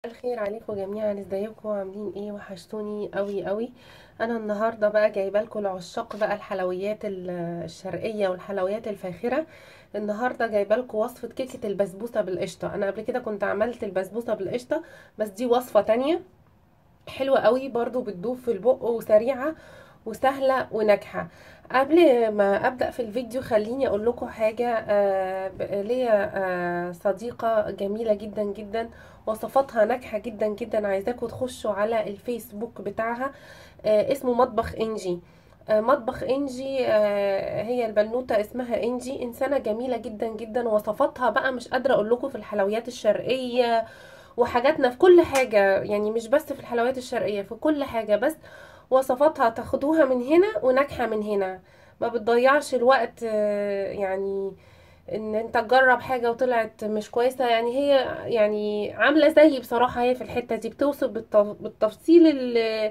الخير عليكم جميعا ازيكم عاملين ايه وحشتوني قوي قوي انا النهارده بقى جايبه لكم العشاق بقى الحلويات ال- الشرقيه والحلويات الفاخره النهارده جايبه لكم وصفه كيكه البسبوسه بالقشطه انا قبل كده كنت عملت البسبوسه بالقشطه بس دي وصفه تانية حلوه قوي برضو بتدوب في البق وسريعه وسهله وناجحه قبل ما ابدا في الفيديو خليني اقول لكم حاجه آه ب- ليا آه صديقه جميله جدا جدا وصفاتها ناجحه جدا جدا عايزاكم تخشوا على الفيسبوك بتاعها آه اسمه مطبخ انجي آه مطبخ انجي آه هي البنوته اسمها انجي انسانه جميله جدا جدا وصفاتها بقى مش قادره اقول لكم في الحلويات الشرقيه وحاجاتنا في كل حاجه يعني مش بس في الحلويات الشرقيه في كل حاجه بس وصفاتها تاخدوها من هنا وناجحه من هنا ما بتضيعش الوقت آه، يعني ان انت تجرب حاجه وطلعت مش كويسه يعني هي يعني عامله زيي بصراحه هي في الحته دي بتوصف بالتف- بالتفصيل ال-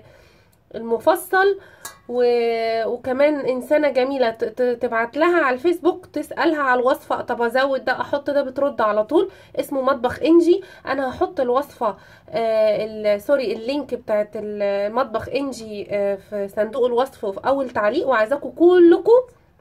المفصل و... وكمان انسانه جميله ت... ت... تبعت لها على الفيسبوك تسالها على الوصفه طب ازود ده احط ده بترد على طول اسمه مطبخ انجي انا هحط الوصفه آه ال... سوري اللينك بتاعت المطبخ انجي آه في صندوق الوصف في اول تعليق وعايزاكم كلكم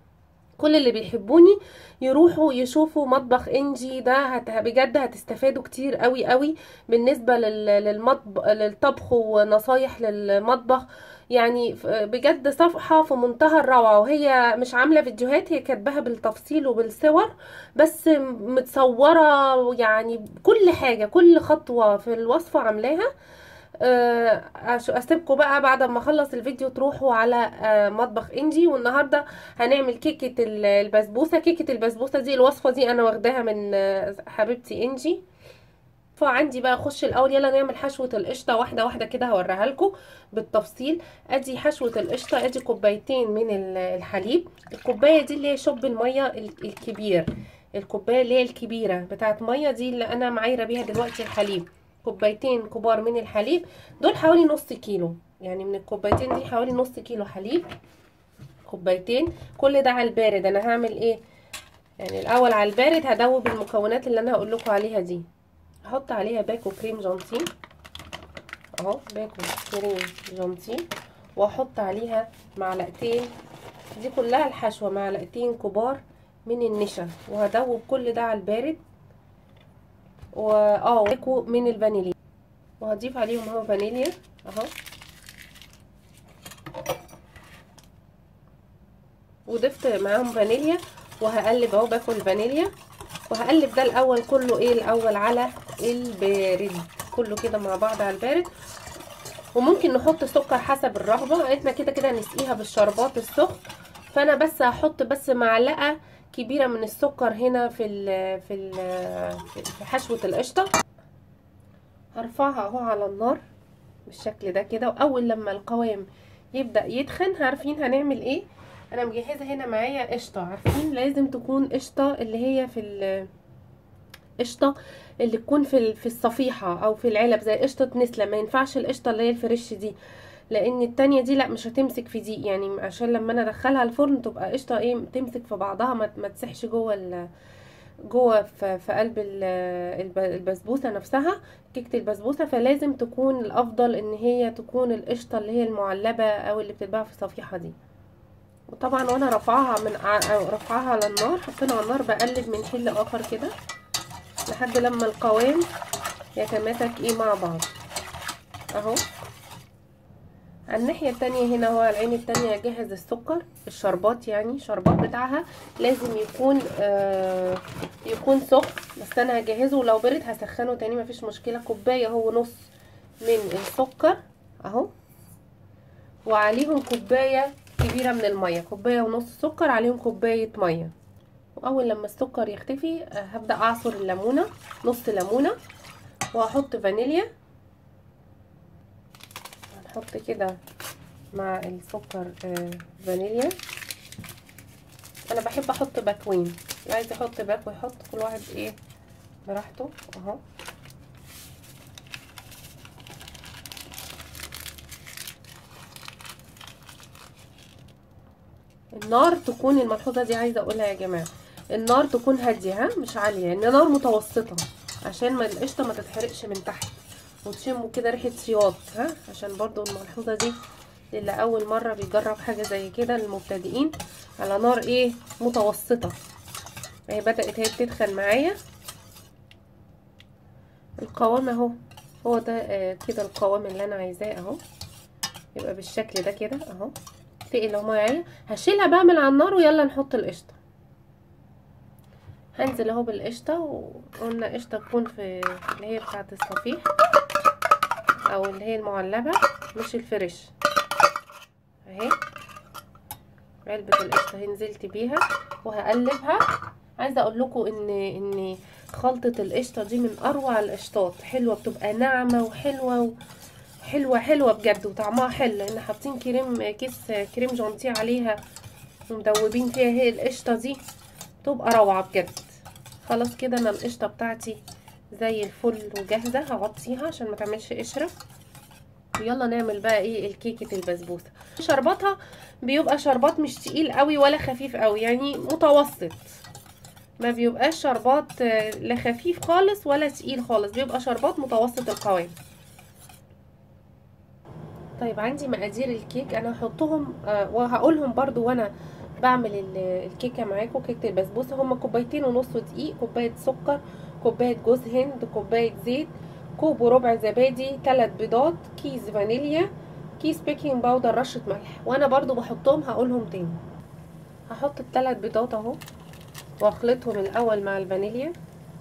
كل اللي بيحبوني يروحوا يشوفوا مطبخ انجي ده هت... بجد هتستفادوا كتير قوي قوي بالنسبة لل... للمطبخ للطبخ ونصايح للمطبخ يعني ف- بجد صفحة في منتهى الروعة وهي مش عاملة فيديوهات هي كاتباها بالتفصيل وبالصور بس م- متصورة يعني كل حاجة كل خطوة في الوصفة عاملاها آه، أش- اسيبكم بقى بعد ما اخلص الفيديو تروحوا على آه، مطبخ انجي والنهارده هنعمل كيكه ال- البسبوسه كيكه البسبوسه دي الوصفه دي انا واخداها من آه، حبيبتي انجي فعندي بقى اخش الاول يلا نعمل حشوه القشطه واحده واحده كده هوريها لكم بالتفصيل ادي حشوه القشطه ادي كوبايتين من ال- الحليب الكوبايه دي اللي هي شوب الميه ال- الكبير الكوبايه اللي هي الكبيره بتاعت ميه دي اللي انا معايره بيها دلوقتي الحليب كوبايتين كبار من الحليب دول حوالي نص كيلو يعني من الكوبايتين دي حوالي نص كيلو حليب كوبايتين كل ده على البارد انا هعمل ايه يعني الاول على البارد هدوب المكونات اللي انا هقول لكم عليها دي هحط عليها باكو كريم جانتيه اهو باكو كريم جانتيه واحط عليها معلقتين دي كلها الحشوه معلقتين كبار من النشا وهدوب كل ده على البارد و اه باكو من الفانيليا وهضيف عليهم اهو فانيليا اهو وضفت معاهم فانيليا وهقلب اهو باكل فانيليا وهقلب ده الاول كله ايه الاول على البارد كله كده مع بعض على البارد وممكن نحط سكر حسب الرغبه احنا كده كده هنسقيها بالشربات السخن فانا بس هحط بس معلقه كبيره من السكر هنا في ال في ال في حشوه القشطه هرفعها اهو على النار بالشكل ده كده واول لما القوام يبدا يتخن عارفين هنعمل ايه انا مجهزه هنا معايا قشطه عارفين لازم تكون قشطه اللي هي في القشطه اللي تكون في في الصفيحه او في العلب زي قشطه نسله ما ينفعش القشطه اللي هي الفريش دي لان التانية دي لا مش هتمسك في دي يعني عشان لما انا ادخلها الفرن تبقى قشطه ايه تمسك في بعضها ما, ما تسحش جوه ال جوه في, في قلب البسبوسه نفسها كيكه البسبوسه فلازم تكون الافضل ان هي تكون القشطه اللي هي المعلبه او اللي بتتباع في الصفيحه دي وطبعا وانا رافعاها من رافعاها على النار حطينا على النار بقلب من حين لاخر كده لحد لما القوام يتماسك ايه مع بعض اهو على الناحية التانية هنا هو على العين التانية اجهز السكر الشربات يعني الشربات بتاعها لازم يكون آه يكون سخن بس انا هجهزه ولو برد هسخنه تاني مفيش مشكلة كوباية هو نص من السكر اهو وعليهم كوباية كبيرة من المية كوباية ونص سكر عليهم كوباية مية واول لما السكر يختفي آه هبدأ اعصر الليمونة نص ليمونة وهحط فانيليا هنحط كده مع السكر آه فانيليا انا بحب احط باكوين اللي عايز يحط باكو يحط كل واحد ايه براحته اهو النار تكون الملحوظه دي عايزه اقولها يا جماعه النار تكون هاديه ها مش عاليه يعني نار متوسطه عشان ما القشطه ما تتحرقش من تحت وتشموا كده ريحه شياط ها عشان برضو الملحوظه دي اللي اول مره بيجرب حاجه زي كده للمبتدئين على نار ايه متوسطه اهي بدات هي بتدخل معايا القوام اهو هو ده آه كده القوام اللي انا عايزاه اهو يبقى بالشكل ده كده اهو تقل اهو معايا هشيلها بقى من على النار ويلا نحط القشطه هنزل اهو بالقشطه وقلنا قشطه تكون في اللي هي بتاعه الصفيح او اللي هي المعلبه مش الفريش اهي علبه القشطه اهي نزلت بيها وهقلبها عايزه اقول لكم ان ان خلطه القشطه دي من اروع القشطات حلوه بتبقى ناعمه وحلوه و... حلوه حلوه بجد وطعمها حلو لان حاطين كريم كيس كريم جانتيه عليها ومدوبين فيها هي القشطه دي تبقى روعه بجد خلاص كده انا القشطه بتاعتي زي الفل وجاهزه هغطيها عشان ما تعملش قشره ويلا نعمل بقى ايه الكيكه البسبوسه شرباتها بيبقى شربات مش تقيل قوي ولا خفيف قوي يعني متوسط ما بيبقاش شربات لا خفيف خالص ولا تقيل خالص بيبقى شربات متوسط القوام طيب عندي مقادير الكيك انا هحطهم آه وهقولهم برضو وانا بعمل الكيكه معاكم كيكه البسبوسه هما كوبايتين ونص دقيق كوبايه سكر كوبايه جوز هند كوبايه زيت كوب وربع زبادي ثلاث بيضات كيس فانيليا كيس بيكنج باودر رشه ملح وانا برضو بحطهم هقولهم تاني هحط الثلاث بيضات اهو واخلطهم الاول مع الفانيليا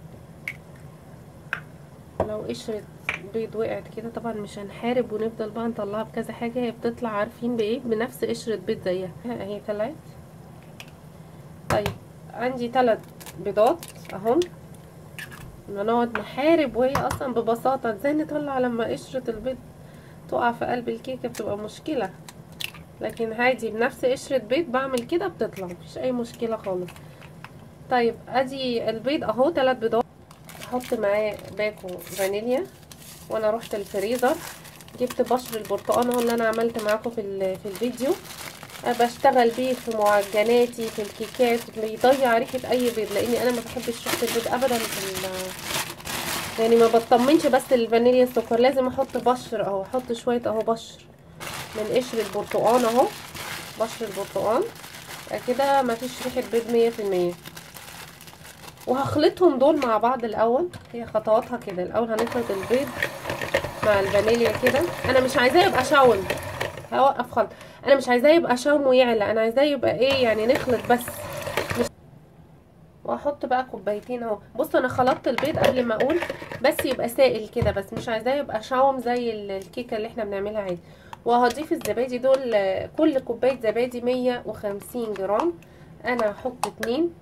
لو قشره بيض وقعت كده طبعا مش هنحارب ونفضل بقى نطلعها بكذا حاجه هي بتطلع عارفين بايه بنفس قشره بيض زيها اهي طلعت طيب عندي ثلاث بيضات اهم نقعد نحارب وهي اصلا ببساطه ازاي نطلع لما قشره البيض تقع في قلب الكيكه بتبقى مشكله لكن عادي بنفس قشره بيض بعمل كده بتطلع مفيش اي مشكله خالص طيب ادي البيض اهو ثلاث بيضات احط معاه باكو فانيليا وانا رحت الفريزر جبت بشر البرتقال اهو اللي انا عملت معاكم في في الفيديو بشتغل بيه في معجناتي في الكيكات بيضيع ريحه اي بيض لاني انا ما بحبش ريحه البيض ابدا في يعني ما بطمنش بس الفانيليا السكر لازم احط بشر اهو احط شويه اهو بشر من قشر البرتقال اهو بشر البرتقال كده ما فيش ريحه بيض مية في المية وهخلطهم دول مع بعض الاول هي خطواتها كده الاول هنخلط البيض مع الفانيليا كده انا مش عايزاه يبقى شاون هوقف خلط انا مش عايزاه يبقى شاوم ويعلى انا عايزاه يبقى ايه يعني نخلط بس مش واحط بقى كوبايتين اهو بصوا انا خلطت البيض قبل ما اقول بس يبقى سائل كده بس مش عايزاه يبقى شاوم زي الكيكه اللي احنا بنعملها عادي وهضيف الزبادي دول كل كوبايه زبادي مية وخمسين جرام انا هحط اتنين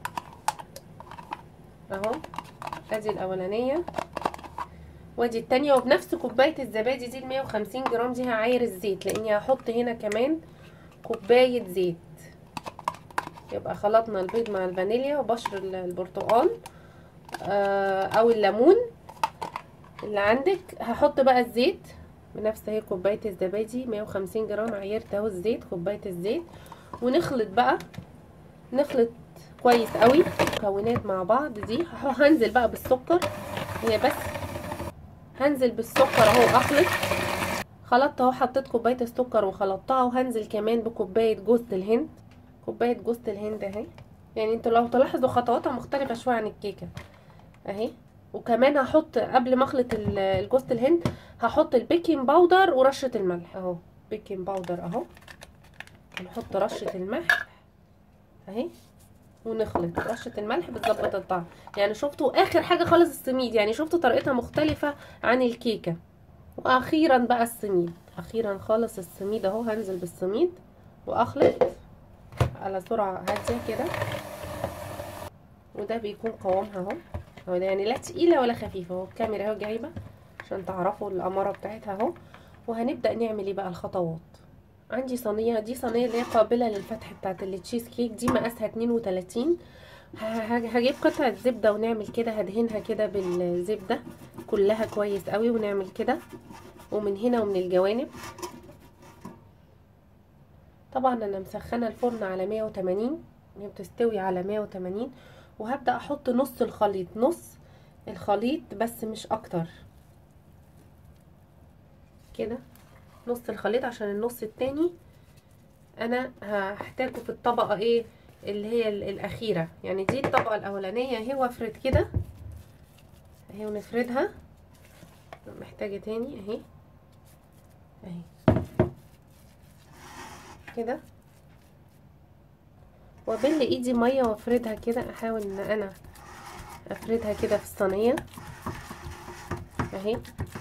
اهو ادي الاولانيه وادي التانية وبنفس كوباية الزبادي دي المية وخمسين جرام دي هعاير الزيت لاني هحط هنا كمان كوباية زيت يبقى خلطنا البيض مع الفانيليا وبشر البرتقال آه او الليمون اللي عندك هحط بقى الزيت بنفس هي كوباية الزبادي مية وخمسين جرام عيرت اهو الزيت كوباية الزيت ونخلط بقى نخلط كويس قوي مكونات مع بعض دي هنزل بقى بالسكر هي بس هنزل بالسكر اهو اخلط خلطت اهو حطيت كوبايه السكر وخلطتها وهنزل كمان بكوبايه جوز الهند كوبايه جوز الهند اهي يعني انتوا لو تلاحظوا خطواتها مختلفه شويه عن الكيكه اهي وكمان هحط قبل ما اخلط الجوز الهند هحط البيكنج باودر ورشه الملح اهو بيكنج باودر اهو نحط رشه الملح اهي ونخلط رشه الملح بتظبط الطعم يعني شفتوا اخر حاجه خالص السميد يعني شفتوا طريقتها مختلفه عن الكيكه واخيرا بقى السميد اخيرا خالص السميد اهو هنزل بالسميد واخلط على سرعه هاديه كده وده بيكون قوامها اهو اهو ده يعني لا تقيله ولا خفيفه اهو الكاميرا اهو جايبه عشان تعرفوا الاماره بتاعتها اهو وهنبدا نعمل ايه بقى الخطوات عندي صينيه دي صينيه اللي هي قابله للفتح بتاعت التشيز كيك دي مقاسها 32 هجيب قطعه زبده ونعمل كده هدهنها كده بالزبده كلها كويس قوي ونعمل كده ومن هنا ومن الجوانب طبعا انا مسخنه الفرن على 180 هي بتستوي على 180 وهبدا احط نص الخليط نص الخليط بس مش اكتر كده نص الخليط عشان النص التاني انا هحتاجه في الطبقه ايه اللي هي الاخيره يعني دي الطبقه الاولانيه اهي وافرد كده اهي ونفردها محتاجه تاني اهي اهي كده وابل ايدي ميه وافردها كده احاول ان انا افردها كده في الصينيه اهي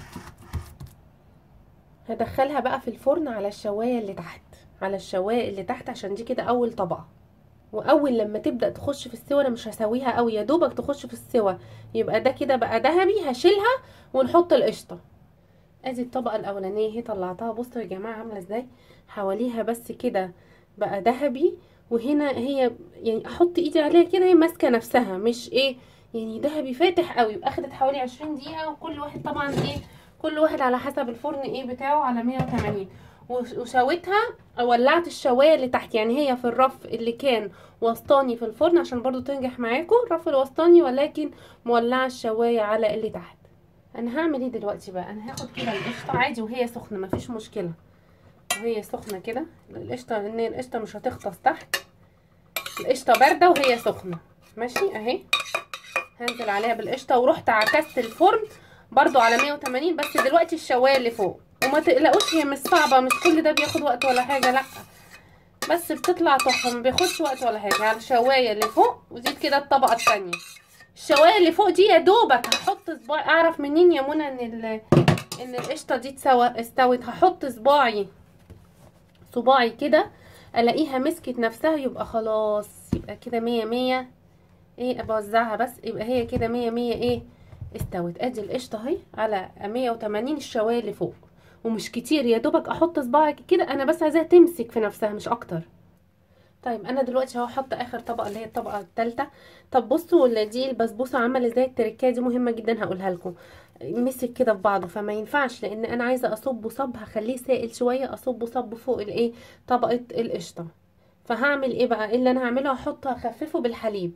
هدخلها بقى في الفرن على الشوايه اللي تحت على الشوايه اللي تحت عشان دي كده اول طبقه واول لما تبدا تخش في السوا انا مش هسويها قوي يا دوبك تخش في السوا يبقى ده كده بقى ذهبي هشيلها ونحط القشطه ادي الطبقه الاولانيه اهي طلعتها بصوا يا جماعه عامله ازاي حواليها بس كده بقى ذهبي وهنا هي يعني احط ايدي عليها كده هي ماسكه نفسها مش ايه يعني ذهبي فاتح قوي يبقى اخدت حوالي عشرين دقيقه وكل واحد طبعا ايه كل واحد على حسب الفرن ايه بتاعه على مية وتمانين وشويتها ولعت الشوايه اللي تحت يعني هي في الرف اللي كان وسطاني في الفرن عشان برضو تنجح معاكم الرف الوسطاني ولكن مولعه الشوايه على اللي تحت انا هعمل ايه دلوقتي بقى انا هاخد كده القشطه عادي وهي سخنه مفيش مشكله وهي سخنه كده القشطه لان القشطه مش هتغطس تحت القشطه بارده وهي سخنه ماشي اهي هنزل عليها بالقشطه ورحت عكست الفرن برضو على 180 بس دلوقتي الشوايه اللي فوق وما تقلقوش هي مش صعبه مش كل ده بياخد وقت ولا حاجه لا بس بتطلع تحفه ما بياخدش وقت ولا حاجه على الشوايه اللي فوق وزيد كده الطبقه الثانيه الشوايه اللي فوق دي يا دوبك هحط صباعي اعرف منين يا منى ان ال ان القشطه دي تسوى استوت هحط صباعي صباعي كده الاقيها مسكت نفسها يبقى خلاص يبقى كده مية مية ايه بوزعها بس يبقى هي كده مية مية ايه استوت ادي القشطه اهي على مية وتمانين الشوايه اللي فوق ومش كتير يا دوبك احط صباعي كده انا بس عايزاها تمسك في نفسها مش اكتر طيب انا دلوقتي اهو هحط اخر طبقه اللي هي الطبقه الثالثه طب بصوا دي البسبوسه عمل ازاي التركايه دي مهمه جدا هقولها لكم مسك كده في بعضه فما ينفعش لان انا عايزه اصبه صب هخليه سائل شويه اصبه صب فوق الايه طبقه القشطه فهعمل ايه بقى اللي انا هعمله هحط هخففه بالحليب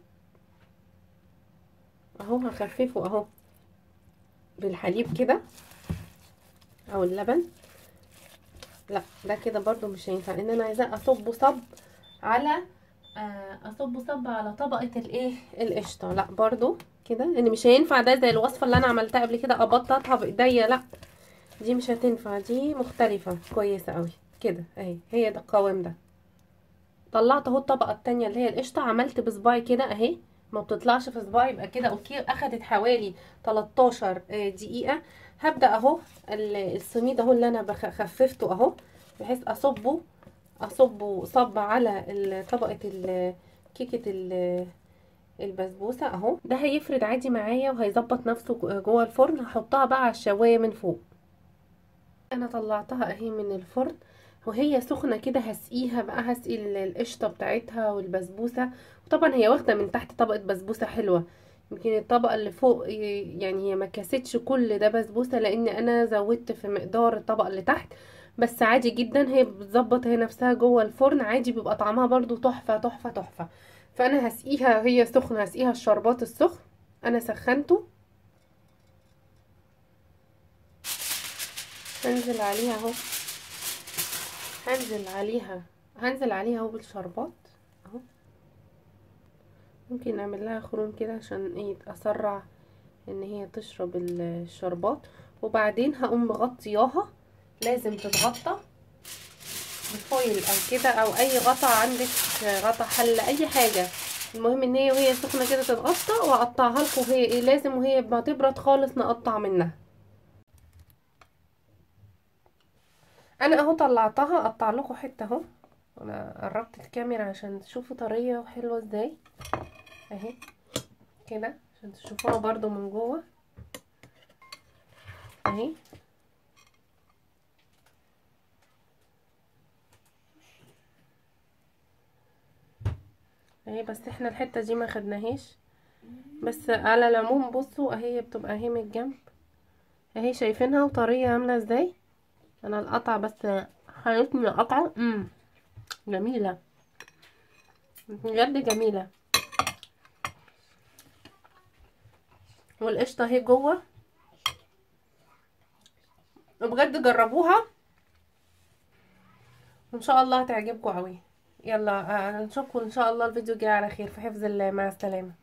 اهو هخففه اهو بالحليب كده او اللبن لا ده كده برضو مش هينفع ان انا عايزاه اصبه صب على اصبه صب على طبقه الايه القشطه لا برضو كده ان مش هينفع ده زي الوصفه اللي انا عملتها قبل كده ابططها بايديا لا دي مش هتنفع دي مختلفه كويسه قوي كده اهي هي ده القوام ده طلعت اهو الطبقه التانية اللي هي القشطه عملت بصباعي كده اهي ما بتطلعش في صباعي يبقى كده اوكي اخدت حوالي 13 دقيقه هبدا اهو السميد اهو اللي انا خففته اهو بحيث اصبه اصبه صب على طبقه كيكه البسبوسه اهو ده هيفرد عادي معايا وهيظبط نفسه جوه الفرن هحطها بقى على الشوايه من فوق انا طلعتها اهي من الفرن وهي سخنه كده هسقيها بقى هسقي القشطه بتاعتها والبسبوسه وطبعا هي واخده من تحت طبقه بسبوسه حلوه يمكن الطبقه اللي فوق يعني هي ما كاستش كل ده بسبوسه لان انا زودت في مقدار الطبقه اللي تحت بس عادي جدا هي بتظبط هي نفسها جوه الفرن عادي بيبقى طعمها برضو تحفه تحفه تحفه فانا هسقيها هي سخنه هسقيها الشربات السخن انا سخنته هنزل عليها اهو هنزل عليها هنزل عليها اهو بالشربات اهو ممكن نعمل لها خروم كده عشان ايه اسرع ان هي تشرب الشربات وبعدين هقوم مغطياها لازم تتغطى بفويل او كده او اي غطا عندك غطا حل اي حاجه المهم ان هي وهي سخنه كده تتغطى واقطعها لكم وهي ايه لازم وهي ما تبرد خالص نقطع منها انا اهو طلعتها اقطع لكم حته اهو انا قربت الكاميرا عشان تشوفوا طريه وحلوه ازاي اهي كده عشان تشوفوها برضو من جوه اهي اهي بس احنا الحته دي ما خدناهاش بس على العموم بصوا اهي بتبقى اهي من الجنب اهي شايفينها وطريه عامله ازاي انا القطع بس خلتني القطعه امم جميله بجد جميله والقشطه اهي جوه بجد جربوها وان شاء الله هتعجبكم قوي يلا آه، نشوفكم ان شاء الله الفيديو الجاي على خير في حفظ الله مع السلامه